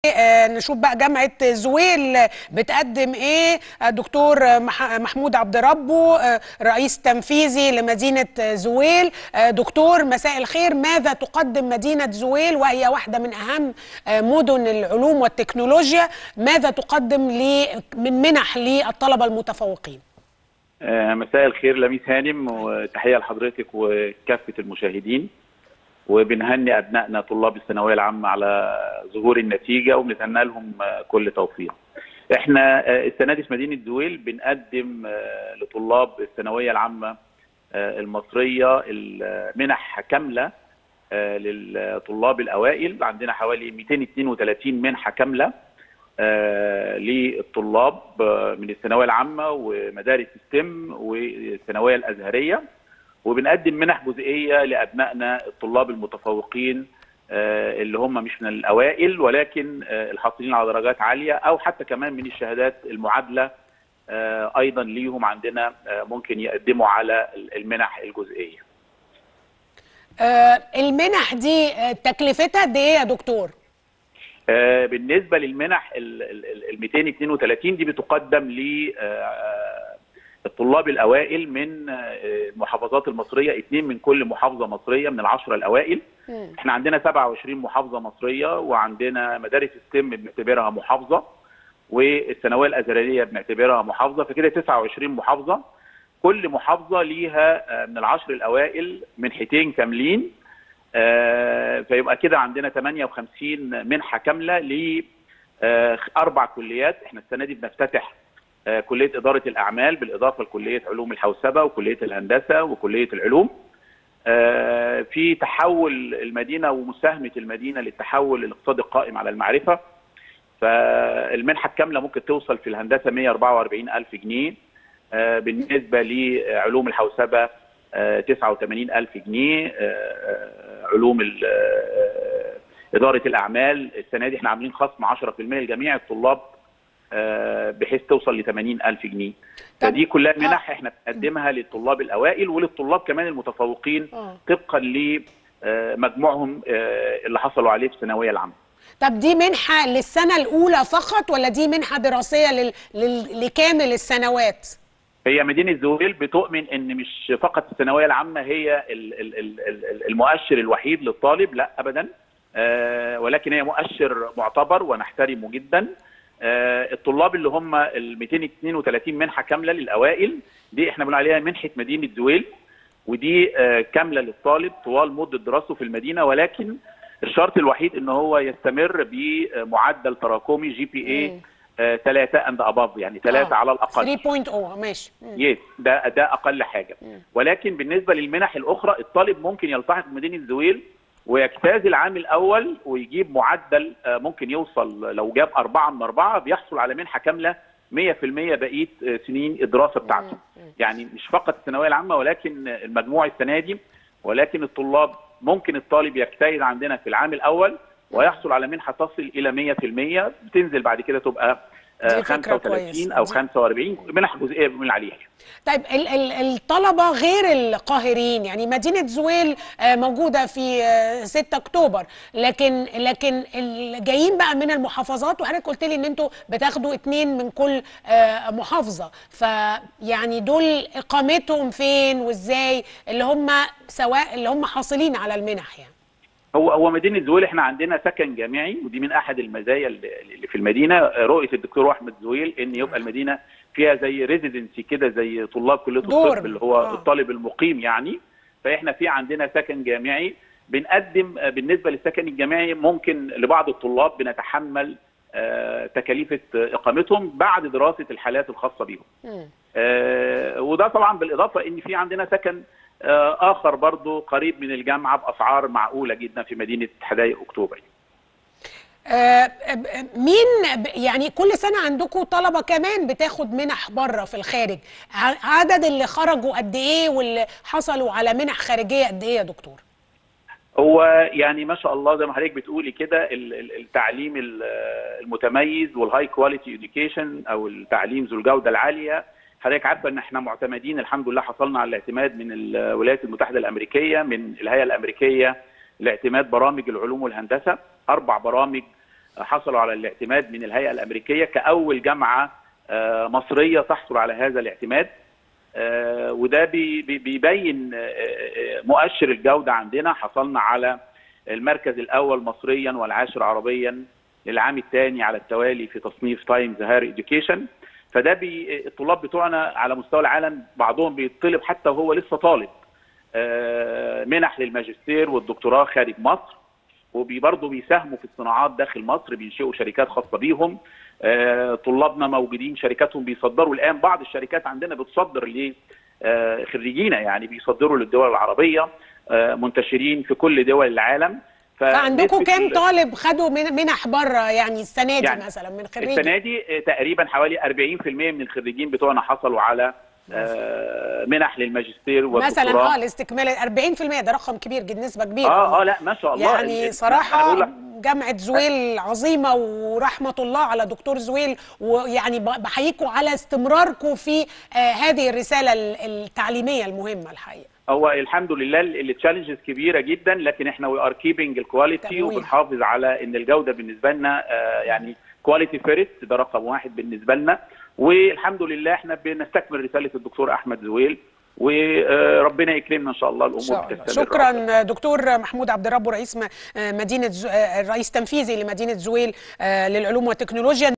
آه، نشوف بقى جامعة زويل بتقدم ايه دكتور مح- محمود عبد ربه آه، رئيس تنفيذي لمدينة زويل آه، دكتور مساء الخير ماذا تقدم مدينة زويل وهي واحدة من أهم آه، مدن العلوم والتكنولوجيا ماذا تقدم لي- من منح للطلبة المتفوقين آه، مساء الخير لميس هانم وتحيه لحضرتك وكافه المشاهدين وبنهني ابنائنا طلاب الثانويه العامه على ظهور النتيجه وبنتمنى لهم آه، كل توفيق. احنا آه، السنه دي في مدينه زويل بنقدم آه، لطلاب الثانويه العامه آه، المصريه المنح كامله آه، للطلاب الاوائل عندنا حوالي 232 منحه كامله آه، للطلاب آه، من الثانويه العامه ومدارس السم والثانويه الازهريه وبنقدم منح جزئيه لابنائنا الطلاب المتفوقين آه، اللي هم مش من الاوائل ولكن آه، الحاصلين على درجات عاليه او حتى كمان من الشهادات المعادله آه، ايضا ليهم عندنا آه، ممكن يقدموا على المنح الجزئيه. آه، المنح دي آه، تكلفتها قد ايه يا دكتور آه، بالنسبه للمنح ال ال- ال 232 دي بتقدم ل آه، الطلاب الاوائل من آه، المحافظات المصريه اثنين من كل محافظه مصريه من العشره الاوائل مم. احنا عندنا 27 محافظه مصريه وعندنا مدارس السم بنعتبرها محافظه والثانويه الازهريه بنعتبرها محافظه فكده 29 محافظه كل محافظه ليها آه، من العشر الاوائل منحتين كاملين آه، فيبقى كده عندنا 58 منحه كامله لاربع كليات احنا السنه دي بنفتتح آه، كليه اداره الاعمال بالاضافه لكليه علوم الحوسبه وكليه الهندسه وكليه العلوم آه، في تحول المدينه ومساهمه المدينه للتحول الاقتصادي القائم على المعرفه فالمنحه الكامله ممكن توصل في الهندسه 144 الف جنيه آه، بالنسبه لعلوم الحوسبه آه، 89 الف جنيه آه، آه، علوم ال- آه، اداره الاعمال السنه دي احنا عاملين خصم 10% لجميع الطلاب آه، بحيث توصل ل 80 الف جنيه طب- فدي كلها منح احنا بنقدمها للطلاب الاوائل وللطلاب كمان المتفوقين آه. طبقا لمجموعهم اللي حصلوا عليه في الثانويه العامه طب دي منحة للسنة الأولى فقط ولا دي منحة دراسية لل... لل... لكامل السنوات؟ هي مدينه زويل بتؤمن ان مش فقط الثانويه العامه هي ال- ال- ال- ال- المؤشر الوحيد للطالب لا ابدا آه، ولكن هي مؤشر معتبر ونحترمه جدا آه، الطلاب اللي هم ال 232 منحه كامله للاوائل دي احنا بنقول عليها منحه مدينه زويل ودي آه، كامله للطالب طوال مده دراسته في المدينه ولكن الشرط الوحيد ان هو يستمر بمعدل تراكمي جي بي اي 3 اند اباف يعني 3 آه. على الاقل 3.0 ماشي مم. يس ده ده اقل حاجه ولكن بالنسبه للمنح الاخرى الطالب ممكن يلتحق بمدينه زويل ويجتاز العام الاول ويجيب معدل آه، ممكن يوصل لو جاب أربعة من أربعة بيحصل على منحة كاملة 100% بقية آه، سنين الدراسة بتاعته يعني مش فقط الثانوية العامة ولكن المجموع السنة دي ولكن الطلاب ممكن الطالب يجتهد عندنا في العام الأول ويحصل على منحة تصل إلى 100% بتنزل بعد كده تبقى آه، دي فكرة 35 كويسة. أو دي- 45 منح جزئية بنقول عليها طيب ال ال الطلبة غير القاهرين يعني مدينة زويل آه، موجودة في آه، 6 أكتوبر لكن لكن الجايين بقى من المحافظات وحضرتك قلت لي إن أنتوا بتاخدوا اتنين من كل آه، محافظة فيعني دول إقامتهم فين وإزاي اللي هم سواء اللي هم حاصلين على المنح يعني هو هو مدينه زويل احنا عندنا سكن جامعي ودي من احد المزايا اللي اللي في المدينه رؤيه الدكتور احمد زويل ان يبقى المدينه فيها زي ريزيدنسي كده زي طلاب كليه دور. الطب اللي هو آه. الطالب المقيم يعني فاحنا في عندنا سكن جامعي بنقدم آه، بالنسبه للسكن الجامعي ممكن لبعض الطلاب بنتحمل آه، تكاليف اقامتهم بعد دراسه الحالات الخاصه بهم مم. آه، وده طبعا بالاضافه ان في عندنا سكن آه، اخر برضو قريب من الجامعه باسعار معقوله جدا في مدينه حدائق اكتوبر آه، ب- مين ب- يعني كل سنة عندكم طلبة كمان بتاخد منح بره في الخارج ع- عدد اللي خرجوا قد ايه واللي حصلوا على منح خارجية قد ايه يا دكتور هو يعني ما شاء الله زي ما حضرتك بتقولي كده ال- ال- التعليم ال- المتميز والهاي كواليتي اديوكيشن او التعليم ذو الجوده العاليه حضرتك عارفه ان احنا معتمدين الحمد لله حصلنا على الاعتماد من الولايات المتحده الامريكيه من الهيئه الامريكيه لاعتماد برامج العلوم والهندسه اربع برامج حصلوا على الاعتماد من الهيئه الامريكيه كاول جامعه مصريه تحصل على هذا الاعتماد وده بيبين مؤشر الجوده عندنا حصلنا على المركز الاول مصريا والعاشر عربيا للعام الثاني على التوالي في تصنيف تايمز هاير اديوكيشن فده بي الطلاب بتوعنا على مستوى العالم بعضهم بيطلب حتى وهو لسه طالب منح للماجستير والدكتوراه خارج مصر وبرضه بيساهموا في الصناعات داخل مصر بينشئوا شركات خاصه بيهم طلابنا موجودين شركاتهم بيصدروا الان بعض الشركات عندنا بتصدر لخريجينا يعني بيصدروا للدول العربيه منتشرين في كل دول العالم فعندكم كام طالب خدوا منح بره يعني السنه دي يعني مثلا من خريجين السنه دي تقريبا حوالي 40% من الخريجين بتوعنا حصلوا على منح للماجستير والدكتوراه مثلا اه الاستكمال 40% ده رقم كبير جدا نسبه كبيره اه اه لا ما شاء الله يعني صراحه جامعه زويل عظيمه ورحمه الله على دكتور زويل ويعني بحييكم على استمراركم في آه هذه الرساله التعليميه المهمه الحقيقه هو الحمد لله التشالنجز كبيره جدا لكن احنا وي ار كيبنج الكواليتي وبنحافظ على ان الجوده بالنسبه لنا آه يعني كواليتي فيرست ده رقم واحد بالنسبه لنا والحمد لله احنا بنستكمل رساله الدكتور احمد زويل وربنا يكرمنا ان شاء الله الامور تستمر شكرا دكتور محمود عبد الرب رئيس مدينه الرئيس التنفيذي لمدينه زويل للعلوم والتكنولوجيا